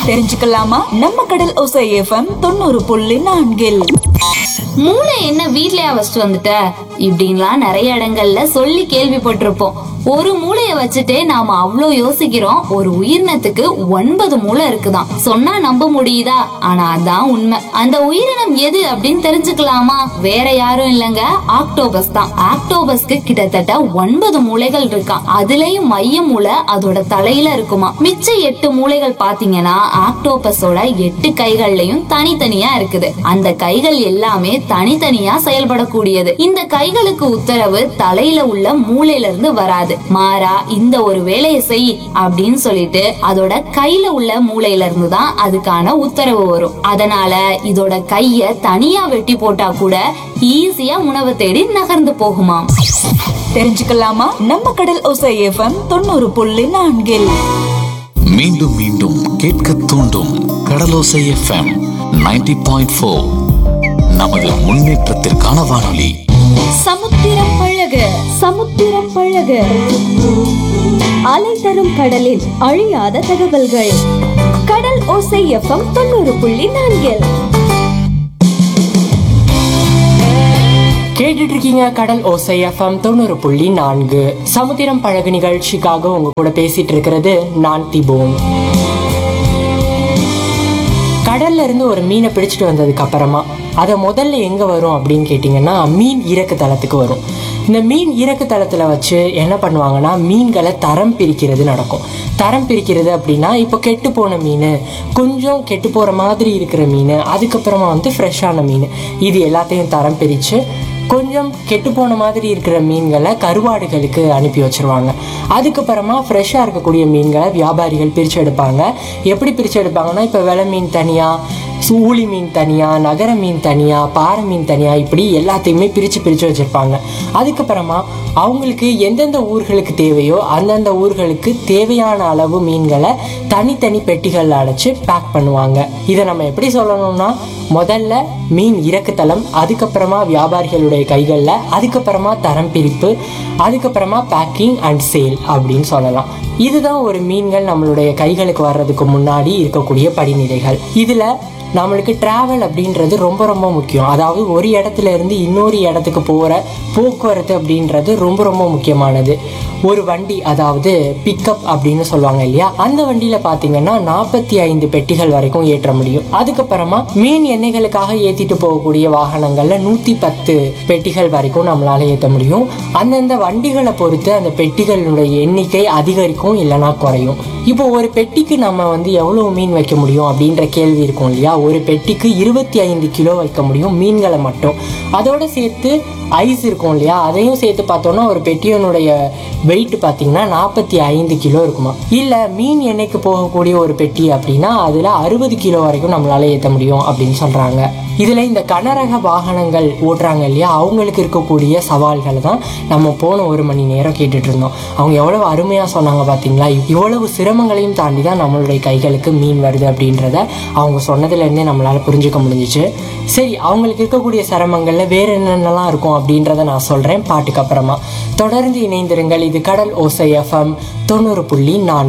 தெரிஞ்சுக்கலாமா நம்ம கடல் ஒசை எஃப்எம் தொண்ணூறு புள்ளி நான்கில் மூளை என்ன வீட்லயா வச்சுட்டு வந்துட்ட இப்படின்லாம் நிறைய இடங்கள்ல சொல்லி கேள்விப்பட்டிருப்போம் ஒரு மூளைய வச்சுட்டே நாம அவ்ளோ யோசிக்கிறோம் ஒரு உயிரினத்துக்கு ஒன்பது மூளை இருக்குதாம் சொன்னா நம்ப முடியுதா ஆனா அதான் உண்மை அந்த உயிரினம் எது அப்படின்னு தெரிஞ்சுக்கலாமா வேற யாரும் இல்லங்க ஆக்டோபஸ் தான் ஆக்டோபஸ்க்கு கிட்டத்தட்ட ஒன்பது மூளைகள் இருக்காம் அதுலயும் மைய மூளை அதோட தலையில இருக்குமா மிச்ச எட்டு மூளைகள் பாத்தீங்கன்னா ஆக்டோபஸோட எட்டு கைகள்லயும் தனித்தனியா இருக்குது அந்த கைகள் எல்லாமே தனித்தனியா செயல்படக்கூடியது இந்த கைகளுக்கு உத்தரவு தலையில உள்ள மூளையில இருந்து வராது மாறா இந்த ஒரு வேலையை செய் அப்படின்னு சொல்லிட்டு அதோட கையில உள்ள மூளையில இருந்து தான் அதுக்கான உத்தரவு வரும் அதனால இதோட கைய தனியா வெட்டி போட்டா கூட ஈஸியா உணவு தேடி நகர்ந்து போகுமாம் தெரிஞ்சுக்கலாமா நம்ம கடல் ஒசை எஃப்எம் தொண்ணூறு புள்ளி நான்கில் மீண்டும் மீண்டும் கேட்க தூண்டும் கடலோசை எஃப்எம் 90.4 பாயிண்ட் ஃபோர் நமது முன்னேற்றத்திற்கான வானொலி சமுத்திரம் பழக சமுத்திரம் பழக அலை தரும் கடலில் அழியாத தகவல்கள் கடல் ஓசை எஃப்எம் தொண்ணூறு புள்ளி நான்கில் கேட்டுட்டு இருக்கீங்க கடல் ஓசை எஃப்எம் தொண்ணூறு புள்ளி நான்கு சமுத்திரம் பழகு நிகழ்ச்சிக்காக உங்க கூட பேசிட்டு இருக்கிறது நான் திபோன் கடல்ல இருந்து ஒரு மீனை பிடிச்சிட்டு வந்ததுக்கு அப்புறமா அதை முதல்ல எங்க வரும் அப்படின்னு கேட்டிங்கன்னா மீன் இறக்கு தளத்துக்கு வரும் இந்த மீன் இறக்கு தளத்துல வச்சு என்ன பண்ணுவாங்கன்னா மீன்களை தரம் பிரிக்கிறது நடக்கும் தரம் பிரிக்கிறது அப்படின்னா இப்போ கெட்டு போன மீன் கொஞ்சம் கெட்டு போற மாதிரி இருக்கிற மீன் அதுக்கப்புறமா வந்து ஃப்ரெஷ்ஷான மீன் இது எல்லாத்தையும் தரம் பிரித்து கொஞ்சம் கெட்டு போன மாதிரி இருக்கிற மீன்களை கருவாடுகளுக்கு அனுப்பி வச்சிருவாங்க அதுக்கப்புறமா ஃப்ரெஷ்ஷாக இருக்கக்கூடிய மீன்களை வியாபாரிகள் பிரித்து எடுப்பாங்க எப்படி பிரித்து எடுப்பாங்கன்னா இப்போ வெலை மீன் தனியாக சூளி மீன் தனியாக நகர மீன் தனியாக பாறை மீன் தனியாக இப்படி எல்லாத்தையுமே பிரித்து பிரித்து வச்சுருப்பாங்க அதுக்கப்புறமா அவங்களுக்கு எந்தெந்த ஊர்களுக்கு தேவையோ அந்தந்த ஊர்களுக்கு தேவையான அளவு மீன்களை தனித்தனி பெட்டிகளில் அடைச்சு பேக் பண்ணுவாங்க இதை நம்ம எப்படி சொல்லணும்னா முதல்ல மீன் இறக்குத்தளம் அதுக்கப்புறமா வியாபாரிகளுடைய கைகளில் அதுக்கப்புறமா தரம் பிரிப்பு அதுக்கப்புறமா பேக்கிங் அண்ட் சேல் அப்படின்னு சொல்லலாம் இதுதான் ஒரு மீன்கள் நம்மளுடைய கைகளுக்கு வர்றதுக்கு முன்னாடி இருக்கக்கூடிய படிநிலைகள் இதில் நம்மளுக்கு டிராவல் அப்படின்றது ரொம்ப ரொம்ப முக்கியம் அதாவது ஒரு இடத்துல இருந்து இன்னொரு இடத்துக்கு போகிற போக்குவரத்து அப்படின்றது ரொம்ப ரொம்ப முக்கியமானது ஒரு வண்டி அதாவது பிக்கப் அப்படின்னு சொல்லுவாங்க இல்லையா அந்த வண்டியில் பார்த்தீங்கன்னா நாற்பத்தி ஐந்து பெட்டிகள் வரைக்கும் ஏற்ற முடியும் அதுக்கப்புறமா மீன் எண்ணெய்களுக்காக ஏற்றிட்டு போகக்கூடிய வாகனங்களில் நூற்றி பத்து பெட்டிகள் வரைக்கும் நம்மளால ஏற்ற முடியும் அந்தந்த வண்டிகளை பொறுத்து அந்த பெட்டிகளுடைய எண்ணிக்கை அதிகரிக்கும் இல்லைன்னா குறையும் இப்போ ஒரு பெட்டிக்கு நம்ம வந்து எவ்வளோ மீன் வைக்க முடியும் அப்படின்ற கேள்வி இருக்கும் இல்லையா ஒரு பெட்டிக்கு இருபத்தி ஐந்து கிலோ வைக்க முடியும் மீன்களை மட்டும் அதோட சேர்த்து ஐஸ் இருக்கும் இல்லையா அதையும் சேர்த்து பார்த்தோம்னா ஒரு பெட்டியனுடைய வெயிட் பார்த்தீங்கன்னா நாற்பத்தி ஐந்து கிலோ இருக்குமா இல்லை மீன் எண்ணெய்க்கு போகக்கூடிய ஒரு பெட்டி அப்படின்னா அதில் அறுபது கிலோ வரைக்கும் நம்மளால ஏற்ற முடியும் அப்படின்னு சொல்கிறாங்க இதில் இந்த கனரக வாகனங்கள் ஓட்டுறாங்க இல்லையா அவங்களுக்கு இருக்கக்கூடிய சவால்களை தான் நம்ம போன ஒரு மணி நேரம் கேட்டுட்டு இருந்தோம் அவங்க எவ்வளவு அருமையாக சொன்னாங்க பார்த்தீங்களா இவ்வளவு சிரமங்களையும் தாண்டி தான் நம்மளுடைய கைகளுக்கு மீன் வருது அப்படின்றத அவங்க சொன்னதுலேருந்தே நம்மளால் புரிஞ்சுக்க முடிஞ்சிச்சு சரி அவங்களுக்கு இருக்கக்கூடிய சிரமங்களில் வேற என்னென்னலாம் இருக்கும் அப்படின்றத நான் சொல்கிறேன் பாட்டுக்கு அப்புறமா தொடர்ந்து இணைந்திருங்கள் இது கடல் ஓசை எஃப்எம் தொண்ணூறு புள்ளி நான்கு